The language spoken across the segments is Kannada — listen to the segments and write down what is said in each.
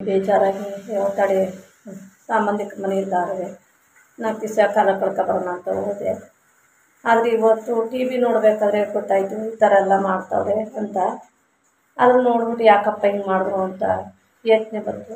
ಬೇಜಾರಾಗಿ ಅಯ್ಯೋ ತಡಿ ಸಂಬಂಧಿಕರ ಮನೆ ಇದ್ದಾರೆ ನಾಲ್ಕು ದಿವಸ ಕಾಲ ಕಳ್ಕೊಬರೋಣ ಅಂತ ಹೋದೆ ಆದರೆ ಇವತ್ತು ಟಿ ವಿ ನೋಡಬೇಕಾದ್ರೆ ಗೊತ್ತಾಯಿತು ಈ ಥರ ಎಲ್ಲ ಮಾಡ್ತಾವ್ರೆ ಅಂತ ಅದನ್ನ ನೋಡ್ಬಿಟ್ಟು ಯಾಕಪ್ಪ ಹಿಂಗೆ ಮಾಡಿದ್ರು ಅಂತ ಯೋಚನೆ ಬಂತು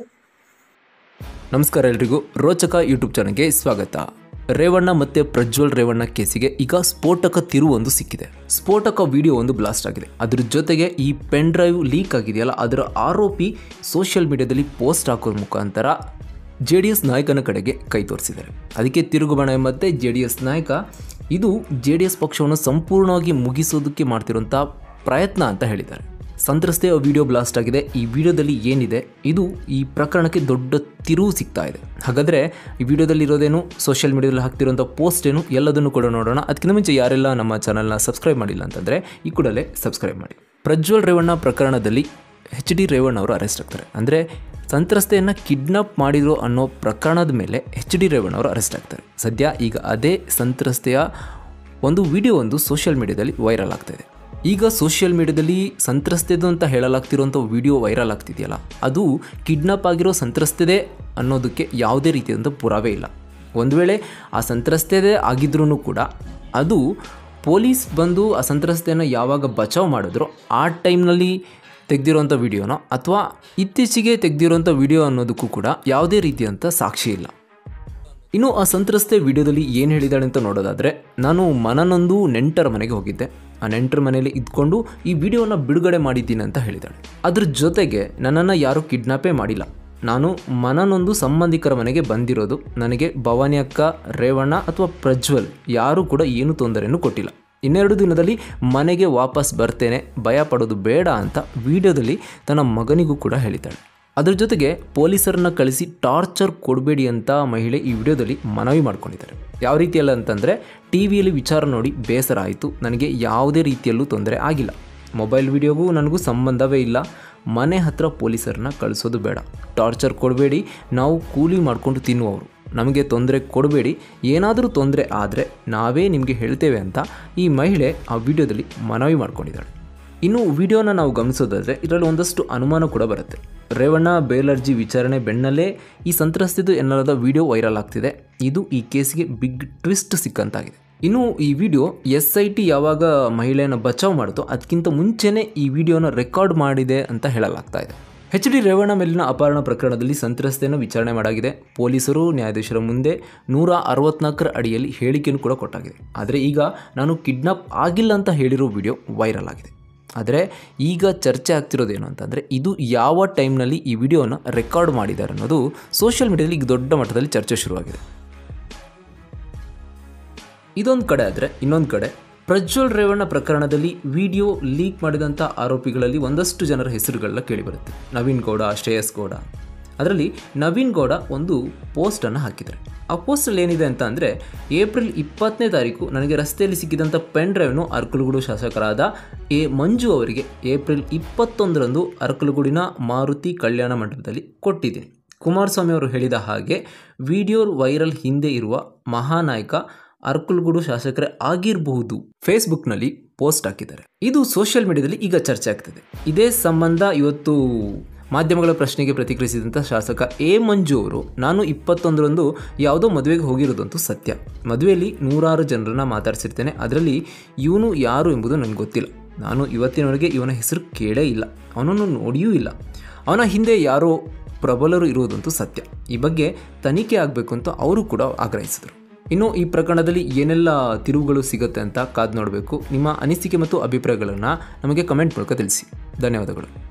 ನಮಸ್ಕಾರ ಎಲ್ರಿಗೂ ರೋಚಕ ಯೂಟ್ಯೂಬ್ ಚಾನಲ್ಗೆ ಸ್ವಾಗತ ರೇವಣ್ಣ ಮತ್ತು ಪ್ರಜ್ವಲ್ ರೇವಣ್ಣ ಕೇಸಿಗೆ ಈಗ ಸ್ಫೋಟಕ ತಿರುವು ಒಂದು ಸಿಕ್ಕಿದೆ ಸ್ಫೋಟಕ ವಿಡಿಯೋ ಒಂದು ಬ್ಲಾಸ್ಟ್ ಆಗಿದೆ ಅದ್ರ ಜೊತೆಗೆ ಈ ಪೆನ್ ಡ್ರೈವ್ ಲೀಕ್ ಆಗಿದೆಯಲ್ಲ ಅದರ ಆರೋಪಿ ಸೋಷಿಯಲ್ ಮೀಡಿಯಾದಲ್ಲಿ ಪೋಸ್ಟ್ ಹಾಕೋದ್ರ ಮುಖಾಂತರ ಜೆ ಡಿ ಎಸ್ ನಾಯಕನ ಕಡೆಗೆ ಕೈ ತೋರಿಸಿದ್ದಾರೆ ಅದಕ್ಕೆ ತಿರುಗುಬಣ ಎಂಬಂತೆ ಜೆ ಡಿ ಎಸ್ ನಾಯಕ ಇದು ಜೆ ಡಿ ಎಸ್ ಪಕ್ಷವನ್ನು ಸಂಪೂರ್ಣವಾಗಿ ಮುಗಿಸೋದಕ್ಕೆ ಮಾಡ್ತಿರುವಂಥ ಪ್ರಯತ್ನ ಅಂತ ಹೇಳಿದ್ದಾರೆ ಸಂತ್ರಸ್ತೆಯ ವಿಡಿಯೋ ಬ್ಲಾಸ್ಟ್ ಆಗಿದೆ ಈ ವಿಡಿಯೋದಲ್ಲಿ ಏನಿದೆ ಇದು ಈ ಪ್ರಕರಣಕ್ಕೆ ದೊಡ್ಡ ತಿರುವು ಸಿಗ್ತಾ ಇದೆ ಹಾಗಾದರೆ ಈ ವಿಡಿಯೋದಲ್ಲಿ ಇರೋದೇನು ಸೋಷಿಯಲ್ ಮೀಡಿಯಾದಲ್ಲಿ ಹಾಕ್ತಿರುವಂಥ ಪೋಸ್ಟ್ ಏನು ಎಲ್ಲದನ್ನು ಕೂಡ ನೋಡೋಣ ಅದಕ್ಕಿಂತ ಮುಂಚೆ ಯಾರೆಲ್ಲ ನಮ್ಮ ಚಾನಲ್ನ ಸಬ್ಸ್ಕ್ರೈಬ್ ಮಾಡಿಲ್ಲ ಅಂತಂದರೆ ಈ ಕೂಡಲೇ ಸಬ್ಸ್ಕ್ರೈಬ್ ಮಾಡಿ ಪ್ರಜ್ವಲ್ ರೇವಣ್ಣ ಪ್ರಕರಣದಲ್ಲಿ ಎಚ್ ಡಿ ರೇವಣ್ಣ ಅವರು ಅರೆಸ್ಟ್ ಆಗ್ತಾರೆ ಅಂದರೆ ಸಂತ್ರಸ್ತೆಯನ್ನು ಕಿಡ್ನಾಪ್ ಮಾಡಿದ್ರು ಅನ್ನೋ ಪ್ರಕರಣದ ಮೇಲೆ ಎಚ್ ಡಿ ರೇವಣ್ಣ ಅವರು ಅರೆಸ್ಟ್ ಆಗ್ತಾರೆ ಸದ್ಯ ಈಗ ಅದೇ ಸಂತ್ರಸ್ತೆಯ ಒಂದು ವಿಡಿಯೋ ಒಂದು ಸೋಷಿಯಲ್ ಮೀಡಿಯಾದಲ್ಲಿ ವೈರಲ್ ಆಗ್ತಾ ಇದೆ ಈಗ ಸೋಷಿಯಲ್ ಮೀಡಿಯಾದಲ್ಲಿ ಸಂತ್ರಸ್ತೆದು ಅಂತ ಹೇಳಲಾಗ್ತಿರುವಂಥ ವಿಡಿಯೋ ವೈರಲ್ ಆಗ್ತಿದೆಯಲ್ಲ ಅದು ಕಿಡ್ನಾಪ್ ಆಗಿರೋ ಸಂತ್ರಸ್ತೆದೇ ಅನ್ನೋದಕ್ಕೆ ಯಾವುದೇ ರೀತಿಯಾದಂಥ ಪುರಾವೆ ಇಲ್ಲ ಒಂದು ವೇಳೆ ಆ ಸಂತ್ರಸ್ತೆದೇ ಆಗಿದ್ರೂ ಕೂಡ ಅದು ಪೊಲೀಸ್ ಬಂದು ಆ ಸಂತ್ರಸ್ತೆಯನ್ನು ಯಾವಾಗ ಬಚಾವ್ ಮಾಡಿದ್ರು ಆ ಟೈಮ್ನಲ್ಲಿ ತೆಗೆದಿರೋಂಥ ವಿಡಿಯೋನೋ ಅಥವಾ ಇತ್ತೀಚೆಗೆ ತೆಗೆದಿರೋಂಥ ವಿಡಿಯೋ ಅನ್ನೋದಕ್ಕೂ ಕೂಡ ಯಾವುದೇ ರೀತಿಯಂಥ ಸಾಕ್ಷಿ ಇಲ್ಲ ಇನ್ನು ಆ ಸಂತ್ರಸ್ತೆ ವಿಡಿಯೋದಲ್ಲಿ ಏನು ಹೇಳಿದಾಳೆ ಅಂತ ನೋಡೋದಾದರೆ ನಾನು ಮನನೊಂದು ನೆಂಟರ ಮನೆಗೆ ಹೋಗಿದ್ದೆ ಆ ನೆಂಟರ ಮನೆಯಲ್ಲಿ ಇದ್ಕೊಂಡು ಈ ವಿಡಿಯೋನ ಬಿಡುಗಡೆ ಮಾಡಿದ್ದೀನಿ ಅಂತ ಹೇಳಿದಾಳೆ ಅದ್ರ ಜೊತೆಗೆ ನನ್ನನ್ನು ಯಾರೂ ಕಿಡ್ನಾಪೇ ಮಾಡಿಲ್ಲ ನಾನು ಮನನೊಂದು ಸಂಬಂಧಿಕರ ಮನೆಗೆ ಬಂದಿರೋದು ನನಗೆ ಭವಾನಿ ಅಕ್ಕ ರೇವಣ್ಣ ಅಥವಾ ಪ್ರಜ್ವಲ್ ಯಾರೂ ಕೂಡ ಏನು ತೊಂದರೆನೂ ಕೊಟ್ಟಿಲ್ಲ ಇನ್ನೆರಡು ದಿನದಲ್ಲಿ ಮನೆಗೆ ವಾಪಸ್ ಬರ್ತೇನೆ ಭಯ ಪಡೋದು ಬೇಡ ಅಂತ ವಿಡಿಯೋದಲ್ಲಿ ತನ್ನ ಮಗನಿಗೂ ಕೂಡ ಹೇಳಿದ್ದಾಳೆ ಅದರ ಜೊತೆಗೆ ಪೊಲೀಸರನ್ನ ಕಳಿಸಿ ಟಾರ್ಚರ್ ಕೊಡಬೇಡಿ ಅಂತ ಮಹಿಳೆ ಈ ವಿಡಿಯೋದಲ್ಲಿ ಮನವಿ ಮಾಡ್ಕೊಂಡಿದ್ದಾರೆ ಯಾವ ರೀತಿಯಲ್ಲ ಅಂತಂದರೆ ಟಿ ವಿಯಲ್ಲಿ ವಿಚಾರ ನೋಡಿ ಬೇಸರ ಆಯಿತು ನನಗೆ ಯಾವುದೇ ರೀತಿಯಲ್ಲೂ ತೊಂದರೆ ಆಗಿಲ್ಲ ಮೊಬೈಲ್ ವಿಡಿಯೋಗೂ ನನಗೂ ಸಂಬಂಧವೇ ಇಲ್ಲ ಮನೆ ಹತ್ರ ಪೊಲೀಸರನ್ನ ಕಳಿಸೋದು ಬೇಡ ಟಾರ್ಚರ್ ಕೊಡಬೇಡಿ ನಾವು ಕೂಲಿ ಮಾಡಿಕೊಂಡು ತಿನ್ನುವವರು ನಮಗೆ ತೊಂದರೆ ಕೊಡಬೇಡಿ ಏನಾದರೂ ತೊಂದರೆ ಆದರೆ ನಾವೇ ನಿಮಗೆ ಹೇಳ್ತೇವೆ ಅಂತ ಈ ಮಹಿಳೆ ಆ ವಿಡಿಯೋದಲ್ಲಿ ಮನವಿ ಮಾಡ್ಕೊಂಡಿದ್ದಾಳೆ ಇನ್ನು ವಿಡಿಯೋನ ನಾವು ಗಮನಿಸೋದಾದರೆ ಇದರಲ್ಲಿ ಒಂದಷ್ಟು ಅನುಮಾನ ಕೂಡ ಬರುತ್ತೆ ರೇವಣ್ಣ ಬೇಲರ್ಜಿ ವಿಚಾರಣೆ ಬೆನ್ನಲ್ಲೇ ಈ ಸಂತ್ರಸ್ತಿದು ಎನ್ನಲಾದ ವಿಡಿಯೋ ವೈರಲ್ ಆಗ್ತಿದೆ ಇದು ಈ ಕೇಸ್ಗೆ ಬಿಗ್ ಟ್ವಿಸ್ಟ್ ಸಿಕ್ಕಂತಾಗಿದೆ ಇನ್ನು ಈ ವಿಡಿಯೋ ಎಸ್ ಐ ಟಿ ಯಾವಾಗ ಮಹಿಳೆಯನ್ನು ಬಚಾವ್ ಮಾಡಿತೋ ಅದಕ್ಕಿಂತ ಮುಂಚೆನೇ ಈ ವಿಡಿಯೋನ ರೆಕಾರ್ಡ್ ಮಾಡಿದೆ ಅಂತ ಹೇಳಲಾಗ್ತಾ ಇದೆ ಎಚ್ ಡಿ ರೇವಣ್ಣ ಮೇಲಿನ ಅಪಹರಣ ಪ್ರಕರಣದಲ್ಲಿ ಸಂತ್ರಸ್ತೆಯನ್ನು ವಿಚಾರಣೆ ಮಾಡಾಗಿದೆ ಪೊಲೀಸರು ನ್ಯಾಯಾಧೀಶರ ಮುಂದೆ ನೂರ ಅರವತ್ನಾಲ್ಕರ ಅಡಿಯಲ್ಲಿ ಹೇಳಿಕೆಯನ್ನು ಕೂಡ ಕೊಟ್ಟಾಗಿದೆ ಆದರೆ ಈಗ ನಾನು ಕಿಡ್ನಾಪ್ ಆಗಿಲ್ಲ ಅಂತ ಹೇಳಿರೋ ವಿಡಿಯೋ ವೈರಲ್ ಆಗಿದೆ ಆದರೆ ಈಗ ಚರ್ಚೆ ಆಗ್ತಿರೋದೇನು ಅಂತಂದರೆ ಇದು ಯಾವ ಟೈಮ್ನಲ್ಲಿ ಈ ವಿಡಿಯೋನ ರೆಕಾರ್ಡ್ ಮಾಡಿದ್ದಾರೆ ಅನ್ನೋದು ಸೋಷಿಯಲ್ ಮೀಡಿಯಾದಲ್ಲಿ ಈಗ ದೊಡ್ಡ ಮಟ್ಟದಲ್ಲಿ ಚರ್ಚೆ ಶುರುವಾಗಿದೆ ಇದೊಂದು ಕಡೆ ಆದರೆ ಇನ್ನೊಂದು ಕಡೆ ಪ್ರಜ್ವಲ್ ರೇವಣ್ಣ ಪ್ರಕರಣದಲ್ಲಿ ವಿಡಿಯೋ ಲೀಕ್ ಮಾಡಿದಂಥ ಆರೋಪಿಗಳಲ್ಲಿ ಒಂದಷ್ಟು ಜನರ ಹೆಸರುಗಳನ್ನ ಕೇಳಿಬರುತ್ತೆ ನವೀನ್ ಗೌಡ ಶ್ರೇಯಸ್ ಗೌಡ ಅದರಲ್ಲಿ ನವೀನ್ ಗೌಡ ಒಂದು ಪೋಸ್ಟನ್ನು ಹಾಕಿದ್ದಾರೆ ಆ ಪೋಸ್ಟಲ್ಲಿ ಏನಿದೆ ಅಂತ ಅಂದರೆ ಏಪ್ರಿಲ್ ಇಪ್ಪತ್ತನೇ ತಾರೀಕು ನನಗೆ ರಸ್ತೆಯಲ್ಲಿ ಸಿಕ್ಕಿದಂಥ ಪೆನ್ ಡ್ರೈವ್ನು ಅರ್ಕಲಗೂಡು ಶಾಸಕರಾದ ಎ ಮಂಜು ಅವರಿಗೆ ಏಪ್ರಿಲ್ ಇಪ್ಪತ್ತೊಂದರಂದು ಅರ್ಕಲಗೂಡಿನ ಮಾರುತಿ ಕಲ್ಯಾಣ ಮಂಟಪದಲ್ಲಿ ಕೊಟ್ಟಿದ್ದೀನಿ ಕುಮಾರಸ್ವಾಮಿ ಅವರು ಹೇಳಿದ ಹಾಗೆ ವಿಡಿಯೋ ವೈರಲ್ ಹಿಂದೆ ಇರುವ ಮಹಾನಾಯಕ ಅರ್ಕಲ್ಗೂಡು ಶಾಸಕರೇ ಆಗಿರಬಹುದು ಫೇಸ್ಬುಕ್ನಲ್ಲಿ ಪೋಸ್ಟ್ ಹಾಕಿದ್ದಾರೆ ಇದು ಸೋಷಿಯಲ್ ಮೀಡಿಯಾದಲ್ಲಿ ಈಗ ಚರ್ಚೆ ಆಗ್ತಿದೆ ಇದೇ ಸಂಬಂಧ ಇವತ್ತು ಮಾಧ್ಯಮಗಳ ಪ್ರಶ್ನೆಗೆ ಪ್ರತಿಕ್ರಿಯಿಸಿದಂಥ ಶಾಸಕ ಎ ಮಂಜು ಅವರು ನಾನು ಇಪ್ಪತ್ತೊಂದರಂದು ಯಾವುದೋ ಮದುವೆಗೆ ಹೋಗಿರೋದಂತೂ ಸತ್ಯ ಮದುವೆಯಲ್ಲಿ ನೂರಾರು ಜನರನ್ನ ಮಾತಾಡಿಸಿರ್ತೇನೆ ಅದರಲ್ಲಿ ಇವನು ಯಾರು ಎಂಬುದು ನನಗೆ ಗೊತ್ತಿಲ್ಲ ನಾನು ಇವತ್ತಿನವರೆಗೆ ಇವನ ಹೆಸರು ಕೇಳೇ ಇಲ್ಲ ಅವನನ್ನು ನೋಡಿಯೂ ಇಲ್ಲ ಅವನ ಹಿಂದೆ ಯಾರೋ ಪ್ರಬಲರು ಇರುವುದಂತೂ ಸತ್ಯ ಈ ಬಗ್ಗೆ ತನಿಖೆ ಆಗಬೇಕು ಅಂತ ಅವರು ಕೂಡ ಆಗ್ರಹಿಸಿದರು ಇನ್ನು ಈ ಪ್ರಕರಣದಲ್ಲಿ ಏನೆಲ್ಲ ತಿರುವುಗಳು ಸಿಗುತ್ತೆ ಅಂತ ಕಾದು ನೋಡಬೇಕು ನಿಮ್ಮ ಅನಿಸಿಕೆ ಮತ್ತು ಅಭಿಪ್ರಾಯಗಳನ್ನು ನಮಗೆ ಕಮೆಂಟ್ ಮೂಲಕ ತಿಳಿಸಿ ಧನ್ಯವಾದಗಳು